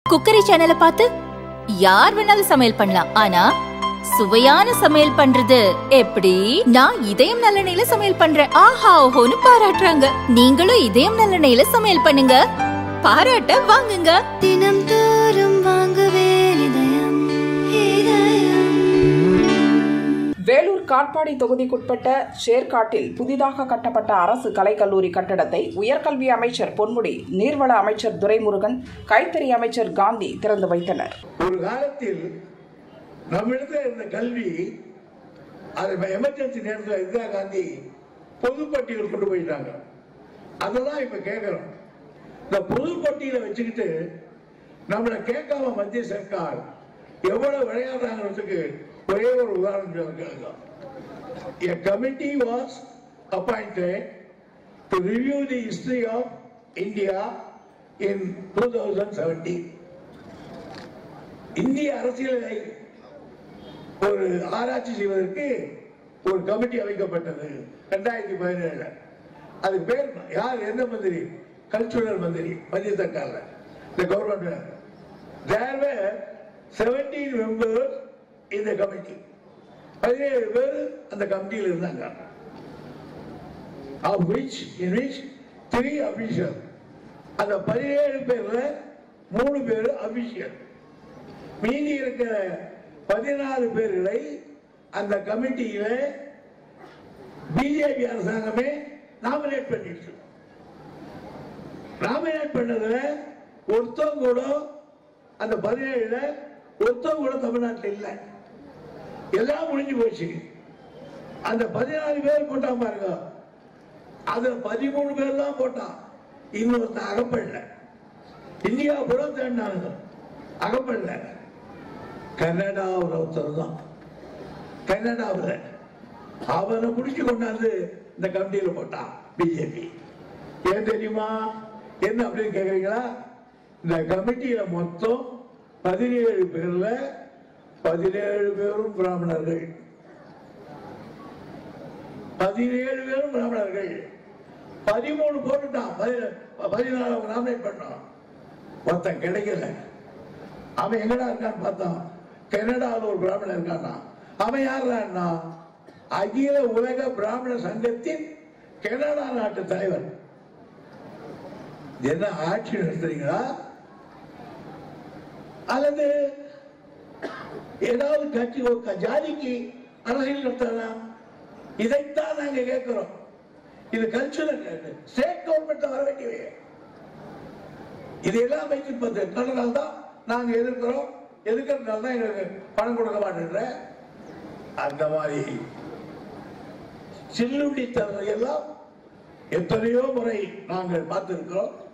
Cookery சேனலை பார்த்து யார் வேணாலும் சமையல் பண்ணலாம் ஆனா சுவையான சமையல் பண்றது எப்படி நான் இதயம் நல்லெண்ணெயில சமையல் பண்றேன் ஆஹா ஓஹோன்னு பாராட்டுறாங்க நீங்களும் இதயம் நல்லெண்ணெயில சமையல் பண்ணுங்க பாராட்ட வாங்குங்க தினம் தோறும் வாங்குவே இதயம் இதயம் வேலூர் காட்பாடி தொகுதிக்குட்பட்ட சேர்காட்டில் புதிதாக கட்டப்பட்ட அரசு கலைக்கல்லூரி கட்டடத்தை உயர்கல்வி அமைச்சர் பொன்முடி நீர்வள அமைச்சர் துரைமுருகன் கைத்தறி அமைச்சர் காந்தி திறந்து வைத்தனர் ஒரு காலத்தில் நம்மிடத்தில் இருந்த கல்வி அது எமர்ஜென்சி நேரத்தில் இந்திரா காந்தி பொதுப்பட்டியல் கொண்டு போயிட்டாங்க அதெல்லாம் இப்ப கேட்கிறோம் இந்த பொதுப்பட்டியலை வச்சுக்கிட்டு நம்மளை கேட்காம மத்திய சர்க்கார் எவ்வளவு விளையாடுறாங்கிறதுக்கு ஒரே ஒரு உதாரணம் சொல்ல கேளுங்க A committee was appointed to review the history of India in 2017. இந்திய அரசியலை ஒரு ஆராய்ச்சி செய்வதற்கு ஒரு கமிட்டி அமைக்கப்பட்டது ரெண்டாயிரத்தி பதினேழுல அது பேர் யார் எந்த மந்திரி கல்ச்சுரல் மந்திரி மத்திய சர்க்கார்ல இந்த government there were seventeen members இந்த கமிட்டி பதினேழு பேர் அந்த கமிட்டியில் இருந்தாங்க of which in which three official அந்த பதினேழு பேர்ல மூணு பேர் அபிஷியல் மீதி இருக்கிற பதினாறு பேர்களை அந்த கமிட்டியில பிஜேபி அரசாங்கமே நாமினேட் பண்ணிடுச்சு நாமினேட் பண்ணதுல ஒருத்தவங்க கூட அந்த பதினேழுல ஒருத்தவங்க கூட தமிழ்நாட்டில் இல்லை எல்லாம் முடிஞ்சு போச்சு அந்த பதினாலு பேர் போட்டா பாருங்க அதுல பதிமூணு பேர் தான் போட்டான் இன்னொருத்தன் அகப்படல இந்தியா பூரா தேடினானுங்க அகப்படல கனடாவில் ஒருத்தர் தான் கனடாவில் அவனை பிடிச்சு கொண்டாந்து இந்த கமிட்டியில் போட்டான் பிஜேபி ஏன் தெரியுமா என்ன அப்படின்னு கேக்குறீங்களா இந்த கமிட்டியில மொத்தம் பதினேழு பேர்ல பதினேழு பேரும் பிராமணர்கள் பதினேழு பேரும் பிராமணர்கள் பதிமூணு போட்டுட்டான் பதி- பதினாலு நாமினேட் பண்ணான் ஒருத்தன் கிடைக்கல அவன் எங்கடா இருக்கான்னு பார்த்தான் கனடாவில் ஒரு பிராமணன் இருக்கானா அவன் யாருன்னா அகில உலக பிராமண சங்கத்தின் கனடா நாட்டு தலைவர் என்ன ஆட்சி நடத்துறீங்களா அல்லது ஏதாவது கட்சி ஒரு க- ஜாதிக்கு அரசியல் நடத்தலாம் இதைத்தான் நாங்க கேட்கிறோம் இது கல்ச்சுரல் ஸ்டேட் கவர்மெண்ட் வர வேண்டியவை இதையெல்லாம் வைத்து நடந்தால் தான் நாங்க எதிர்க்கிறோம் எதிர்க்கிறதுனால தான் எங்களுக்கு பணம் கொடுக்க மாட்டேன்ற அந்த மாதிரி சில்லுண்டி எல்லாம் எத்தனையோ முறை நாங்கள் பார்த்திருக்கிறோம்